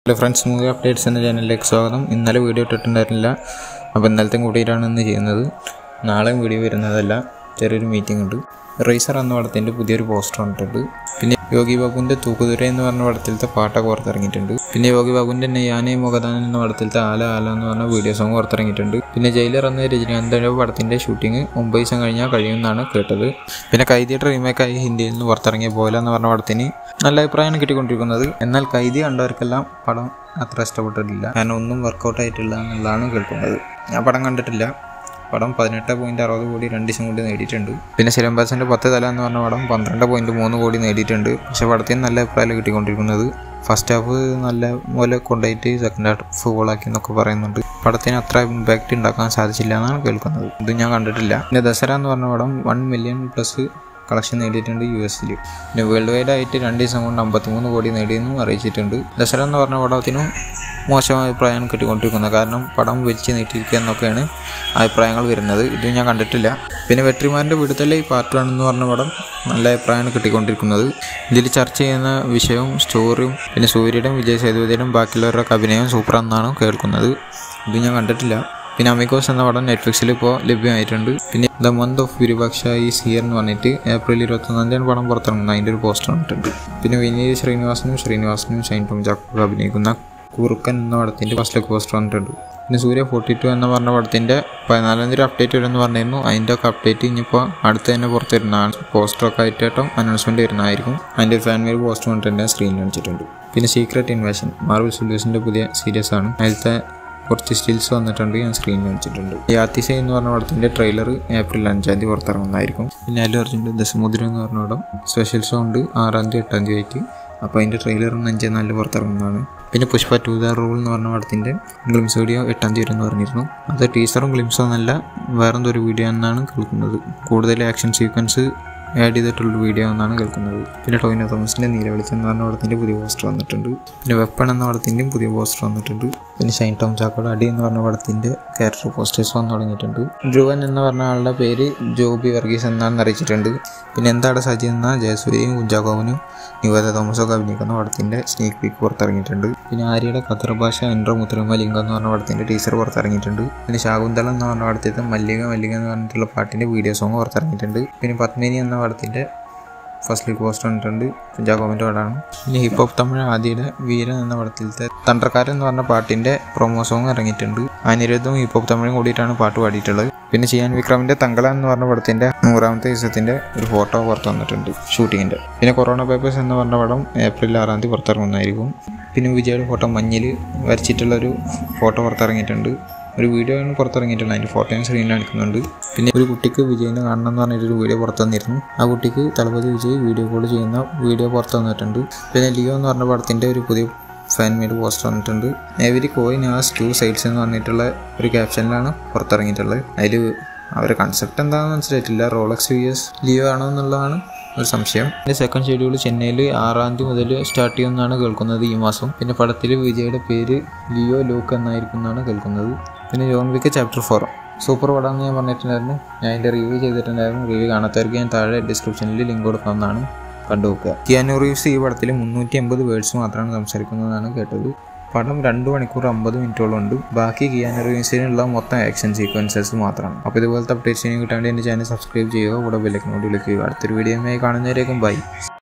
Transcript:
hello friends movie updates എന്ന ചാനലിലേക്ക് സ്വാഗതം ഇന്നലെ വീഡിയോ ഇട്ടിട്ടുണ്ടായിരുന്നില്ല അപ്പോൾ ഇന്നലത്തെ കൂട്ടിയിട്ടാണ് ഇന്ന് ചെയ്യുന്നത് നാളെയും വീഡിയോ വരുന്നതല്ല ചെറിയൊരു മീറ്റിംഗ് ഉണ്ട് റേസർ എന്ന പടത്തിൻ്റെ പുതിയൊരു പോസ്റ്റർ വന്നിട്ടുണ്ട് പിന്നെ യോഗി ബാബുവിൻ്റെ തൂക്കുതുര എന്ന് പറഞ്ഞ പടത്തിലത്തെ പാട്ടൊക്കെ പുറത്തിറങ്ങിയിട്ടുണ്ട് പിന്നെ യോഗി ബാബുവിൻ്റെ നെയ്യാനെ മുഖദാൻ എന്ന പടത്തിലത്തെ ആല ആല എന്ന് പറഞ്ഞ വീഡിയോ സോങ് പുറത്തിറങ്ങിയിട്ടുണ്ട് പിന്നെ ജയിലർ എന്ന രജനീകാന്തിൻ്റെ പടത്തിൻ്റെ ഷൂട്ടിംഗ് ഒമ്പത് ദിവസം കഴിഞ്ഞാൽ കഴിയുമെന്നാണ് കേട്ടത് പിന്നെ കൈദിയുടെ റീമേക്കായി ഹിന്ദിയിൽ നിന്ന് പുറത്തിറങ്ങിയ പോലെ എന്ന് പറഞ്ഞ പടത്തിന് നല്ല അഭിപ്രായമാണ് കിട്ടിക്കൊണ്ടിരിക്കുന്നത് എന്നാൽ കൈദി കണ്ടവർക്കെല്ലാം പടം അത്ര ഇഷ്ടപ്പെട്ടിട്ടില്ല കാരണം ഒന്നും വർക്കൗട്ട് ആയിട്ടില്ല എന്നുള്ളതാണ് കേൾക്കുന്നത് ഞാൻ പടം കണ്ടിട്ടില്ല പടം പതിനെട്ട് പോയിന്റ് അറുപത് കോടി രണ്ട് ദിവസം കൊണ്ട് നേടിയിട്ടുണ്ട് പിന്നെ സിലംബാസിൻ്റെ പത്ത് തല എന്ന് പറഞ്ഞ പടം പന്ത്രണ്ട് പോയിന്റ് മൂന്ന് കോടി നേടിയിട്ടുണ്ട് പക്ഷെ പടത്തിന് നല്ല അഭിപ്രായം കിട്ടിക്കൊണ്ടിരിക്കുന്നത് ഫസ്റ്റ് ഹാഫ് നല്ല പോലെ കൊണ്ടുപോയിട്ട് സെക്കൻഡ് ഹാഫ് ഫുള്ളാക്കി എന്നൊക്കെ പറയുന്നുണ്ട് പടത്തിന് അത്ര ഇമ്പാക്റ്റ് ഉണ്ടാക്കാൻ സാധിച്ചില്ല എന്നാണ് കേൾക്കുന്നത് ഇത് ഞാൻ കണ്ടിട്ടില്ല പിന്നെ ദസറ എന്ന് പറഞ്ഞ പടം വൺ മില്യൺ പ്ലസ് കളക്ഷൻ നേടിയിട്ടുണ്ട് യു എസിൽ പിന്നെ വേൾഡ് വൈഡ് ആയിട്ട് രണ്ട് ദിവസം കൊണ്ട് അമ്പത്തിമൂന്ന് കോടി നേടിയെന്നും അറിയിച്ചിട്ടുണ്ട് ദസറ എന്ന് പറഞ്ഞ പടത്തിനും മോശമായ അഭിപ്രായമാണ് കിട്ടിക്കൊണ്ടിരിക്കുന്നത് കാരണം പടം വലിച്ചു നീട്ടിയിരിക്കുക എന്നൊക്കെയാണ് അഭിപ്രായങ്ങൾ വരുന്നത് ഇത് ഞാൻ കണ്ടിട്ടില്ല പിന്നെ വെട്രിമാരുടെ വീടുതലെ ഈ പാർട്ട് വൺ എന്ന് പറഞ്ഞ പടം നല്ല അഭിപ്രായമാണ് കിട്ടിക്കൊണ്ടിരിക്കുന്നത് ഇതിൽ ചർച്ച ചെയ്യുന്ന വിഷയവും സ്റ്റോറിയും പിന്നെ സൂര്യയുടെയും വിജയ് സേതുപതിയുടെയും ബാക്കിയുള്ളവരുടെ അഭിനയം സൂപ്പറാണെന്നാണ് കേൾക്കുന്നത് ഇത് ഞാൻ കണ്ടിട്ടില്ല പിന്നെ അമിക്കോസ് എന്ന പടം നെറ്റ്ഫ്ലിക്സിൽ ഇപ്പോൾ ലഭ്യമായിട്ടുണ്ട് പിന്നെ the month of Virupaksha is here എന്ന് പറഞ്ഞിട്ട് ഏപ്രിൽ ഇരുപത്തൊന്നാം തീയതി പടം പുറത്തിറങ്ങുന്നത് അതിൻ്റെ ഒരു പോസ്റ്റർ വന്നിട്ടുണ്ട് പിന്നെ വിനീത് ശ്രീനിവാസനും ശ്രീനിവാസനും ഷൈൻ ടോം ജാക്കോബ് അഭിനയിക്കുന്ന കുറുക്കൻ എന്ന പടത്തിൻ്റെ ഫസ്റ്റ് ലുക്ക് പോസ്റ്റർ വന്നിട്ടുണ്ട് പിന്നെ സൂര്യ ഫോർട്ടി ടു എന്ന പറഞ്ഞ പടത്തിൻ്റെ പതിനാലാം തീയതി അപ്ഡേറ്റ് വരുമെന്ന് പറഞ്ഞിരുന്നു അതിൻ്റെ ഒക്കെ അപ്ഡേറ്റ് ഇനിയിപ്പോൾ അടുത്ത് തന്നെ പുറത്ത് വരുന്നതാണ് പോസ്റ്ററൊക്കെ ആയിട്ടോ അനൗൺസ്മെൻറ്റ് വരുന്നതായിരിക്കും അതിൻ്റെ ഫാൻ മെയിൽ പോസ്റ്റർ വന്നിട്ടുണ്ട് സ്ക്രീനിൽ കാണിച്ചിട്ടുണ്ട് പിന്നെ സീക്രട്ട് ഇൻവേഷൻ മാർവൽ സുലൂസിൻ്റെ പുതിയ സീരീസ് ആണ് അതിലത്തെ കുറച്ച് സ്റ്റിൽസ് വന്നിട്ടുണ്ട് ഞാൻ സ്ക്രീനിൽ വെച്ചിട്ടുണ്ട് ഈ ആത്തിസ എന്ന് പറഞ്ഞ പടത്തിൻ്റെ ട്രെയിലർ ഏപ്രിൽ അഞ്ചാം തീയതി പുറത്തിറങ്ങുന്നതായിരിക്കും പിന്നെ അല്ലു അർജുൻ്റെ ദശമുദ്ര എന്ന് പറഞ്ഞ പടം സ്പെഷ്യൽ സോങ് ഉണ്ട് ആറാം തീയതി എട്ടാം തീയതി ആയിട്ട് അപ്പോൾ അതിൻ്റെ ട്രെയിലർ അഞ്ചാം നാലിൽ പുറത്തിറങ്ങുന്നതാണ് പിന്നെ പുഷ്പ ടു ദ റൂൾ എന്ന് പറഞ്ഞ പടത്തിൻ്റെ ഗ്ലിംസ് വീഡിയോ എട്ടാം തീയതി എന്ന് പറഞ്ഞിരുന്നു അത് ടീസറും ഗ്ലിംസും എന്നല്ല വേറെന്തോ ഒരു വീഡിയോ എന്നാണ് കേൾക്കുന്നത് കൂടുതൽ ആക്ഷൻ സീക്വൻസ് ആഡ് ചെയ്തിട്ടുള്ള വീഡിയോ എന്നാണ് കേൾക്കുന്നത് പിന്നെ ടോയിനോ തോമസിൻ്റെ നീലവെളിച്ചം എന്ന് പറഞ്ഞ പടത്തിൻ്റെ പുതിയ പോസ്റ്റർ വന്നിട്ടുണ്ട് പിന്നെ വെപ്പൺ എന്ന പടത്തിൻ്റെയും പുതിയ പോസ്റ്റർ വന്നിട്ടുണ്ട് പിന്നെ ഷൈൻ ടോം ചാക്കോട് അടി എന്ന് പറഞ്ഞ പടത്തിൻ്റെ ക്യാരക്ടർ പോസ്റ്റേഴ്സ് വന്നു തുടങ്ങിയിട്ടുണ്ട് ധ്രുവൻ എന്ന് പറഞ്ഞ ആളുടെ പേര് ജോബി വർഗീസ് എന്നാണ് അറിയിച്ചിട്ടുണ്ട് പിന്നെ എന്താണ് സജി എന്ന ജയസൂര്യയും കുഞ്ചാക്കോവനും നിവേദ തോമസൊക്കെ അഭിനയിക്കുന്ന പടത്തിൻ്റെ സ്നേക് പീക്ക് പുറത്തിറങ്ങിയിട്ടുണ്ട് പിന്നെ ആര്യയുടെ ഖത്തർ ഭാഷ എൻട്രോ മുത്തരമ്മ ലിംഗം എന്ന് പറഞ്ഞ പടത്തിൻ്റെ ടീച്ചർ പുറത്തിറങ്ങിയിട്ടുണ്ട് പിന്നെ ശാകുന്തളം എന്ന് പറഞ്ഞ പടത്തിൻ്റെ മല്ലിക മല്ലിക എന്ന് പറഞ്ഞിട്ടുള്ള പാട്ടിൻ്റെ വീഡിയോ സോങ് പുറത്തിറങ്ങിയിട്ടുണ്ട് പിന്നെ പത്മിനി എന്ന പടത്തിൻ്റെ ഫസ്റ്റ് ലുക്ക് പോസ്റ്റർ വന്നിട്ടുണ്ട് കുഞ്ചാക്കോമിൻ്റെ പടമാണ് പിന്നെ ഹിപ്പ് ഹോപ്പ് തമിഴ് ആദിയുടെ വീരൻ എന്ന പടത്തിലത്തെ തണ്ടർക്കാരൻ എന്ന് പറഞ്ഞ പാട്ടിൻ്റെ പ്രൊമോ സോങ് ഇറങ്ങിയിട്ടുണ്ട് അനിരുദ്ധവും ഹിപ്പ് ഹോപ്പ് തമിഴും കൂടിയിട്ടാണ് പാട്ട് പാടിയിട്ടുള്ളത് പിന്നെ ചിയാൻ വിക്രമിൻ്റെ തങ്കള എന്ന് പറഞ്ഞ പടത്തിൻ്റെ നൂറാമത്തെ ദിവസത്തിൻ്റെ ഒരു ഫോട്ടോ പുറത്ത് വന്നിട്ടുണ്ട് ഷൂട്ടിങ്ങിൻ്റെ പിന്നെ കൊറോണ പേപ്പേഴ്സ് എന്ന് പറഞ്ഞ പടം ഏപ്രിൽ ആറാം തീയതി പുറത്തിറങ്ങുന്നതായിരിക്കും പിന്നെ വിജയുടെ ഫോട്ടോ മഞ്ഞിൽ വരച്ചിട്ടുള്ള ഒരു ഫോട്ടോ പുറത്തിറങ്ങിയിട്ടുണ്ട് ഒരു വീഡിയോ ആണ് പുറത്തിറങ്ങിയിട്ടുള്ളത് അതിൻ്റെ ഫോട്ടോയും സ്ക്രീനിൽ കാണിക്കുന്നുണ്ട് പിന്നെ ഒരു കുട്ടിക്ക് വിജയിനെ കാണണം എന്ന് പറഞ്ഞിട്ടൊരു വീഡിയോ പുറത്തു വന്നിരുന്നു ആ കുട്ടിക്ക് തളപതി വിജയ് വീഡിയോ കോൾ ചെയ്യുന്ന വീഡിയോ പുറത്തു വന്നിട്ടുണ്ട് പിന്നെ ലിയോ എന്ന് പറഞ്ഞ പടത്തിൻ്റെ ഒരു പുതിയ ഫാൻ മെയ്ഡ് പോസ്റ്റർ വന്നിട്ടുണ്ട് every coin has two sides എന്ന് പറഞ്ഞിട്ടുള്ള ഒരു ക്യാപ്ഷനിലാണ് പുറത്തിറങ്ങിയിട്ടുള്ളത് അതിൽ അവരുടെ കൺസെപ്റ്റ് എന്താണെന്ന് മനസ്സിലായിട്ടില്ല റോളക്സ് യു എസ് ലിയോ ആണോ എന്നുള്ളതാണ് ഒരു സംശയം പിന്നെ സെക്കൻഡ് ഷെഡ്യൂൾ ചെന്നൈയിൽ ആറാം തീയതി മുതൽ സ്റ്റാർട്ട് ചെയ്യുമെന്നാണ് കേൾക്കുന്നത് ഈ മാസം പിന്നെ പടത്തിൽ വിജയുടെ പേര് ലിയോ ലൂക്ക് എന്നായിരിക്കും എന്നാണ് കേൾക്കുന്നത് പിന്നെ John Wick chapter four super പടമെന്ന് ഞാൻ പറഞ്ഞിട്ടുണ്ടായിരുന്നു ഞാൻ അതിൻ്റെ റിവ്യൂ ചെയ്തിട്ടുണ്ടായിരുന്നു റിവ്യൂ കാണാത്തവർക്ക് ഞാൻ താഴെ ഡിസ്ക്രിപ്ഷനിൽ ലിങ്ക് കൊടുക്കാവുന്നതാണ് കണ്ടുനോക്കുക കിയാനു റീവ്സ് ഈ പടത്തിൽ മുന്നൂറ്റി അമ്പത് വേർഡ്സ് മാത്രമാണ് സംസാരിക്കുന്നതെന്നാണ് കേട്ടത് പടം രണ്ട് മണിക്കൂർ അമ്പത് മിനിറ്റോളം ഉണ്ട് ബാക്കി കിയാനു റീവ്സിനുള്ള മൊത്തം ആക്ഷൻ സീക്വൻസസ് മാത്രമാണ് അപ്പോൾ ഇതുപോലത്തെ അപ്ഡേറ്റ്സിനെ കിട്ടാൻ വേണ്ടി എൻ്റെ ചാനൽ സബ്സ്ക്രൈബ് ചെയ്യുക കൂടെ ബെല്ലൈക്കനോട് വിളിക്കുക അടുത്തൊരു വീഡിയോയുമായി കാണുന്നവരേക്കും ബൈ